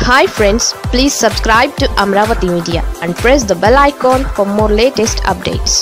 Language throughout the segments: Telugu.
hi friends please subscribe to Amaravati media and press the bell icon for more latest updates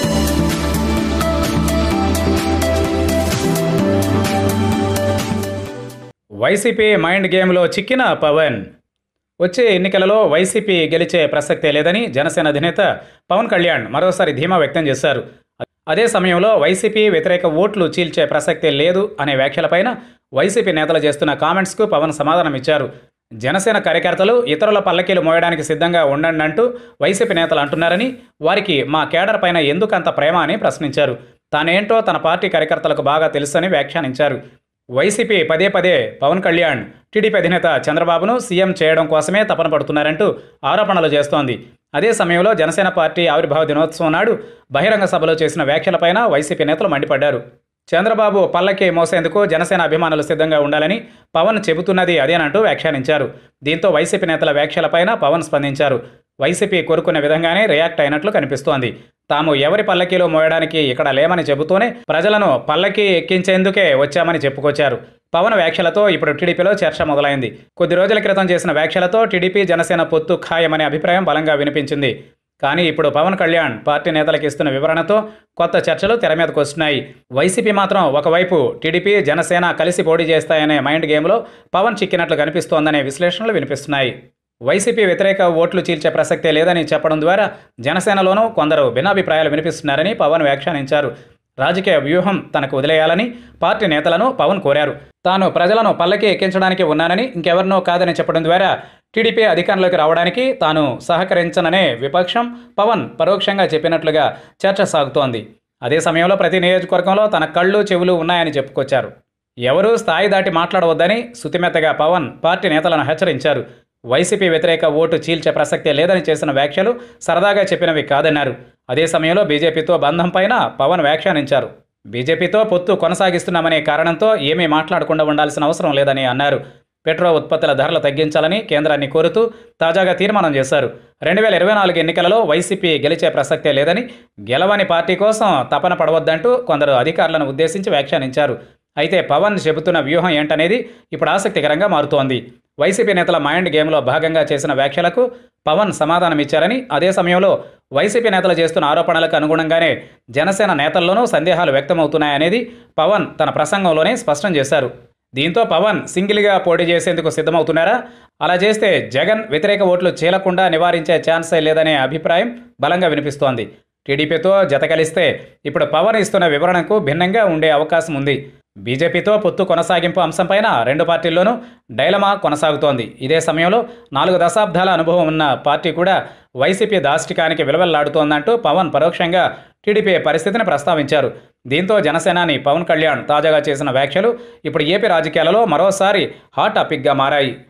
YCP mind గేమ్లో చిక్కిన పవన్ వచ్చే ఎన్నికలలో వైసీపీ గెలిచే ప్రసక్తే లేదని జనసేన అధినేత పవన్ కళ్యాణ్ మరోసారి ధీమా వ్యక్తం చేశారు అదే సమయంలో వైసీపీ వ్యతిరేక ఓట్లు చీల్చే ప్రసక్తే లేదు అనే వ్యాఖ్యలపైన వైసీపీ నేతలు చేస్తున్న కామెంట్స్కు పవన్ సమాధానం ఇచ్చారు జనసేన కార్యకర్తలు ఇతరుల పల్లకీలు మోయడానికి సిద్ధంగా ఉండండి అంటూ వైసీపీ నేతలు అంటున్నారని వారికి మా కేడర్ పైన ఎందుకంత ప్రేమ అని ప్రశ్నించారు తానేంటో తన పార్టీ కార్యకర్తలకు బాగా తెలుసని వ్యాఖ్యానించారు వైసీపీ పదే పదే పవన్ కళ్యాణ్ టీడీపీ అధినేత చంద్రబాబును సీఎం చేయడం కోసమే తపన పడుతున్నారంటూ ఆరోపణలు చేస్తోంది అదే సమయంలో జనసేన పార్టీ ఆవిర్భావ దినోత్సవం నాడు బహిరంగ సభలో చేసిన వ్యాఖ్యలపైన వైసీపీ నేతలు మండిపడ్డారు చంద్రబాబు పల్లకి మోసేందుకు జనసేన అభిమానులు సిద్ధంగా ఉండాలని పవన్ చెబుతున్నది అదేనంటూ వ్యాఖ్యానించారు దీంతో వైసీపీ నేతల వ్యాఖ్యలపైన పవన్ స్పందించారు వైసీపీ కోరుకునే విధంగానే రియాక్ట్ అయినట్లు కనిపిస్తోంది తాము ఎవరి పల్లకీలో మోయడానికి ఇక్కడ లేమని చెబుతూనే ప్రజలను పల్లకి ఎక్కించేందుకే వచ్చామని చెప్పుకొచ్చారు పవన్ వ్యాఖ్యలతో ఇప్పుడు టీడీపీలో చర్చ మొదలైంది కొద్ది రోజుల క్రితం చేసిన వ్యాఖ్యలతో టీడీపీ జనసేన పొత్తు ఖాయమనే అభిప్రాయం బలంగా వినిపించింది కానీ ఇప్పుడు పవన్ కళ్యాణ్ పార్టీ నేతలకు ఇస్తున్న వివరణతో కొత్త చర్చలు తెర మీదకు వస్తున్నాయి వైసీపీ మాత్రం ఒకవైపు టీడీపీ జనసేన కలిసి పోటీ చేస్తాయనే మైండ్ గేమ్లో పవన్ చిక్కినట్లు కనిపిస్తోందనే విశ్లేషణలు వినిపిస్తున్నాయి వైసీపీ వ్యతిరేక ఓట్లు చీల్చే ప్రసక్తే లేదని చెప్పడం ద్వారా జనసేనలోనూ కొందరు భిన్నాభిప్రాయాలు వినిపిస్తున్నారని పవన్ వ్యాఖ్యానించారు రాజకీయ వ్యూహం తనకు వదిలేయాలని పార్టీ నేతలను పవన్ కోరారు తాను ప్రజలను పల్లకి ఎక్కించడానికి ఉన్నానని ఇంకెవరినో కాదని చెప్పడం ద్వారా టీడీపీ అధికారంలోకి రావడానికి తాను సహకరించననే విపక్షం పవన్ పరోక్షంగా చెప్పినట్లుగా చర్చ సాగుతోంది అదే సమయంలో ప్రతి నియోజకవర్గంలో తన కళ్ళు చెవులు ఉన్నాయని చెప్పుకొచ్చారు ఎవరూ స్థాయి దాటి మాట్లాడవద్దని సుతిమెత్తగా పవన్ పార్టీ నేతలను హెచ్చరించారు వైసీపీ వ్యతిరేక ఓటు చీల్చే ప్రసక్తే లేదని చేసిన వ్యాఖ్యలు సరదాగా చెప్పినవి కాదన్నారు అదే సమయంలో బీజేపీతో బంధం పైన పవన్ వ్యాఖ్యానించారు బీజేపీతో పొత్తు కొనసాగిస్తున్నామనే కారణంతో ఏమీ మాట్లాడకుండా ఉండాల్సిన అవసరం లేదని అన్నారు పెట్రో ఉత్పత్తుల ధరలు తగ్గించాలని కేంద్రాన్ని కోరుతూ తాజాగా తీర్మానం చేశారు రెండు వేల ఇరవై నాలుగు ఎన్నికలలో వైసీపీ గెలిచే ప్రసక్తే లేదని గెలవని పార్టీ కోసం తపన పడవద్దంటూ కొందరు అధికారులను ఉద్దేశించి వ్యాఖ్యానించారు అయితే పవన్ చెబుతున్న వ్యూహం ఏంటనేది ఇప్పుడు ఆసక్తికరంగా మారుతోంది వైసీపీ నేతల మైండ్ గేమ్లో భాగంగా చేసిన వ్యాఖ్యలకు పవన్ సమాధానమిచ్చారని అదే సమయంలో వైసీపీ నేతలు చేస్తున్న ఆరోపణలకు అనుగుణంగానే జనసేన నేతల్లోనూ సందేహాలు వ్యక్తమవుతున్నాయనేది పవన్ తన ప్రసంగంలోనే స్పష్టం చేశారు దీంతో పవన్ సింగిల్గా పోటీ చేసేందుకు సిద్ధమవుతున్నారా అలా చేస్తే జగన్ వ్యతిరేక ఓట్లు చీలకుండా నివారించే ఛాన్సే లేదనే అభిప్రాయం బలంగా వినిపిస్తోంది టీడీపీతో జత కలిస్తే ఇప్పుడు పవన్ ఇస్తున్న వివరణకు భిన్నంగా ఉండే అవకాశం ఉంది బీజేపీతో పొత్తు కొనసాగింపు అంశంపైన రెండు పార్టీల్లోనూ డైలమా కొనసాగుతోంది ఇదే సమయంలో నాలుగు దశాబ్దాల అనుభవం ఉన్న పార్టీ కూడా వైసీపీ దాష్టికానికి విలువల్లాడుతోందంటూ పవన్ పరోక్షంగా టీడీపీ పరిస్థితిని ప్రస్తావించారు దీంతో జనసేనాని పవన్ కళ్యాణ్ తాజాగా చేసిన వ్యాఖ్యలు ఇప్పుడు ఏపీ రాజకీయాలలో మరోసారి హాట్ టాపిక్గా మారాయి